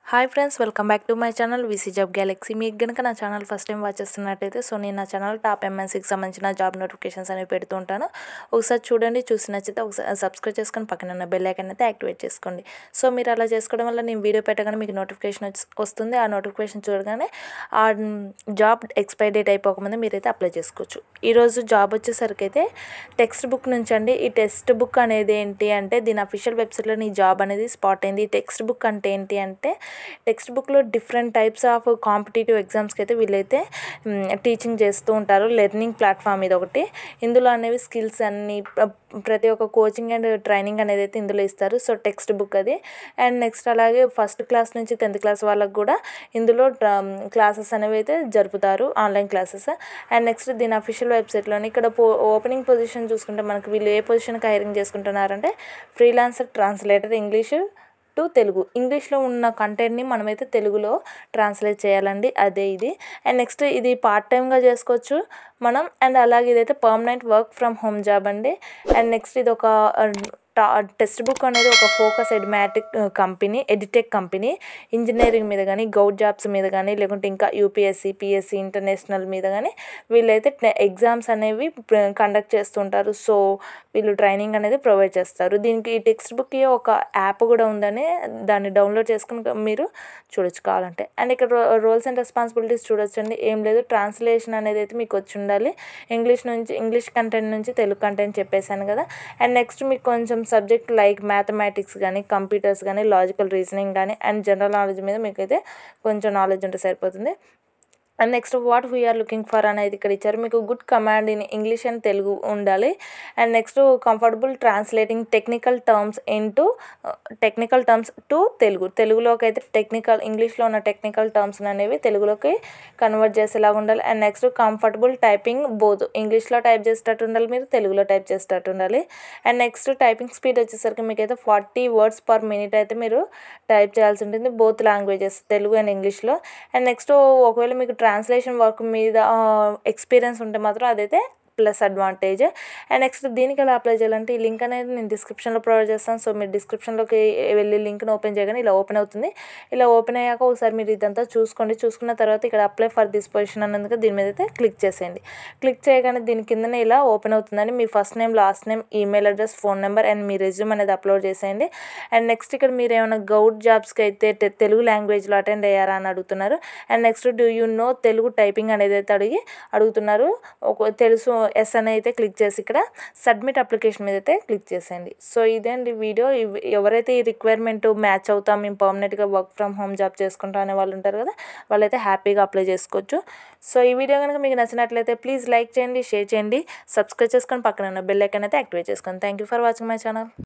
hi friends welcome back to my channel విసీ job galaxy మీకు కనుక నా ఛానల్ ఫస్ట్ టైం వాచ్ చేస్తున్నట్టయితే సో నేను నా ఛానల్ టాప్ ఎంఎన్సీకి సంబంధించిన జాబ్ నోటిఫికేషన్స్ అనేవి పెడుతూ ఉంటాను ఒకసారి చూడండి చూసి నచ్చితే ఒకసారి సబ్స్క్రైబ్ చేసుకొని పక్కన ఉన్న బెల్ ఐకన్ అయితే యాక్టివేట్ చేసుకోండి సో మీరు అలా చేసుకోవడం వల్ల నేను వీడియో పెట్టగానే మీకు నోటిఫికేషన్ వస్తుంది ఆ నోటిఫికేషన్ చూడగానే ఆ జాబ్ ఎక్స్పైర్ డేట్ అయిపోకముందే మీరైతే అప్లై చేసుకోవచ్చు ఈరోజు జాబ్ వచ్చేసరికి అయితే టెక్స్ట్ బుక్ నుంచి అండి ఈ టెక్స్ట్ బుక్ అనేది ఏంటి అంటే దీని అఫీషియల్ వెబ్సైట్లో నీ జాబ్ అనేది స్పాట్ అయింది ఈ టెక్స్ట్ బుక్ అంటే ఏంటి అంటే టెక్స్ట్ బుక్లో డిఫరెంట్ టైప్స్ ఆఫ్ కాంపిటేటివ్ ఎగ్జామ్స్కి అయితే వీళ్ళైతే టీచింగ్ చేస్తూ ఉంటారు లెర్నింగ్ ప్లాట్ఫామ్ ఇది ఒకటి ఇందులో అనేవి స్కిల్స్ అన్ని ప్ర- ప్రతి ఒక్క కోచింగ్ అండ్ ట్రైనింగ్ అనేది అయితే ఇందులో ఇస్తారు సో టెక్స్ట్ బుక్ అది అండ్ నెక్స్ట్ అలాగే ఫస్ట్ క్లాస్ నుంచి టెన్త్ క్లాస్ వాళ్ళకి కూడా ఇందులో క్లాసెస్ అనేవి అయితే జరుపుతారు ఆన్లైన్ క్లాసెస్ అండ్ నెక్స్ట్ దీని అఫీషియల్ వెబ్సైట్లోని ఇక్కడ పో ఓపెనింగ్ పొజిషన్ చూసుకుంటే మనకి వీళ్ళు ఏ పొజిషన్కి హైరింగ్ చేసుకుంటున్నారంటే freelancer translator English to Telugu ఇంగ్లీష్లో ఉన్న కంటెంట్ని మనమైతే తెలుగులో ట్రాన్స్లేట్ చేయాలండి అదే ఇది అండ్ నెక్స్ట్ ఇది పార్ట్ టైమ్గా చేసుకోవచ్చు మనం అండ్ అలాగే ఇదైతే permanent work from home job అండి అండ్ నెక్స్ట్ ఇది ఒక టా టెక్స్ట్ బుక్ అనేది ఒక ఫోకస్ ఎడ్మాటిక్ కంపెనీ ఎడిటెక్ కంపెనీ ఇంజనీరింగ్ మీద కానీ గౌట్ జాబ్స్ మీద కానీ లేకుంటే ఇంకా యూపీఎస్సి పిఎస్సి ఇంటర్నేషనల్ మీద కానీ వీళ్ళైతే ఎగ్జామ్స్ అనేవి కండక్ట్ చేస్తుంటారు సో వీళ్ళు ట్రైనింగ్ అనేది ప్రొవైడ్ చేస్తారు దీనికి ఈ టెక్స్ట్ బుక్కి ఒక యాప్ కూడా ఉందని దాన్ని డౌన్లోడ్ చేసుకుని మీరు చూడొచ్చు కావాలంటే అండ్ ఇక్కడ రోల్స్ అండ్ రెస్పాన్సిబిలిటీస్ చూడొచ్చండి ఏం లేదు ట్రాన్స్లేషన్ అనేది అయితే మీకు వచ్చి ఉండాలి ఇంగ్లీష్ నుంచి ఇంగ్లీష్ కంటెంట్ నుంచి తెలుగు కంటెంట్ చెప్పేశాను కదా అండ్ నెక్స్ట్ మీకు కొంచెం సబ్జెక్ట్ లైక్ మ్యాథమెటిక్స్ కానీ కంప్యూటర్స్ కానీ లాజికల్ రీజనింగ్ కానీ అండ్ జనరల్ నాలెడ్జ్ మీద మీకు అయితే కొంచెం నాలెడ్జ్ ఉంటే సరిపోతుంది and next what we're looking for అనేది ఇక్కడ ఇచ్చారు మీకు good command in English and Telugu ఉండాలి and next comfortable translating technical terms into technical terms to Telugu తెలుగులోకి అయితే టెక్నికల్ ఇంగ్లీష్లో ఉన్న టెక్నికల్ టర్మ్స్ అనేవి తెలుగులోకి కన్వర్ట్ చేసేలాగా ఉండాలి and next comfortable typing both ఇంగ్లీష్లో టైప్ చేసేటట్టు ఉండాలి మీరు తెలుగులో టైప్ చేసేటట్టు ఉండాలి అండ్ నెక్స్ట్ టైపింగ్ స్పీడ్ వచ్చేసరికి మీకు అయితే ఫార్టీ వర్డ్స్ పర్ మినిట్ అయితే మీరు టైప్ చేయాల్సి ఉంటుంది బోత్ లాంగ్వేజెస్ తెలుగు అండ్ ఇంగ్లీష్లో అండ్ నెక్స్ట్ ఒకవేళ మీకు ట్రాన్స్లేషన్ వర్క్ మీద ఎక్స్పీరియన్స్ ఉంటే మాత్రం అదైతే ప్లస్ అడ్వాంటేజ్ అండ్ నెక్స్ట్ దీనికి ఎలా అప్లై చేయాలంటే ఈ లింక్ అనేది నేను డిస్క్రిప్షన్లో ప్రొవైడ్ చేస్తాను సో మీరు డిస్క్రిప్షన్లోకి వెళ్ళి లింక్ని ఓపెన్ చేయగానే ఇలా ఓపెన్ అవుతుంది ఇలా ఓపెన్ అయ్యాక ఒకసారి మీరు ఇదంతా చూసుకోండి చూసుకున్న తర్వాత ఇక్కడ అప్లై ఫర్ దిస్ పొజిషన్ అన్నందుకు దీని మీద అయితే క్లిక్ చేసేయండి క్లిక్ చేయగానే దీని కిందనే ఇలా ఓపెన్ అవుతుందండి మీ first name last name email address phone number and మీ రెజ్యూమ్ అనేది అప్లోడ్ చేసేయండి అండ్ నెక్స్ట్ ఇక్కడ మీరు ఏమైనా గౌట్ జాబ్స్కి అయితే తె- తెలుగు లాంగ్వేజ్లో అటెండ్ అయ్యారా అని అడుగుతున్నారు and next do you know Telugu typing అనేది అయితే అడిగి అడుగుతున్నారు ఒక తెలుసు ఎస్ అని అయితే క్లిక్ చేసి ఇక్కడ సబ్మిట్ అప్లికేషన్ మీద అయితే క్లిక్ చేసేయండి సో ఇదే అండి వీడియో ఇవ్- ఎవరైతే ఈ రిక్వైర్మెంట్ మ్యాచ్ అవుతాం మేము పర్మనెంట్గా వర్క్ ఫ్రమ్ హోమ్ జాబ్ చేసుకుంటాం అనే వాళ్ళు ఉంటారు కదా వాళ్ళైతే హ్యాపీగా అప్లై చేసుకోవచ్చు సో ఈ వీడియో కనుక మీకు నచ్చినట్లయితే ప్లీజ్ లైక్ చేయండి షేర్ చేయండి సబ్స్క్రైబ్ చేసుకొని పక్కన ఉన్న బెల్ ఐకాన్ అయితే యాక్టివేట్ చేసుకోండి thank you for watching my channel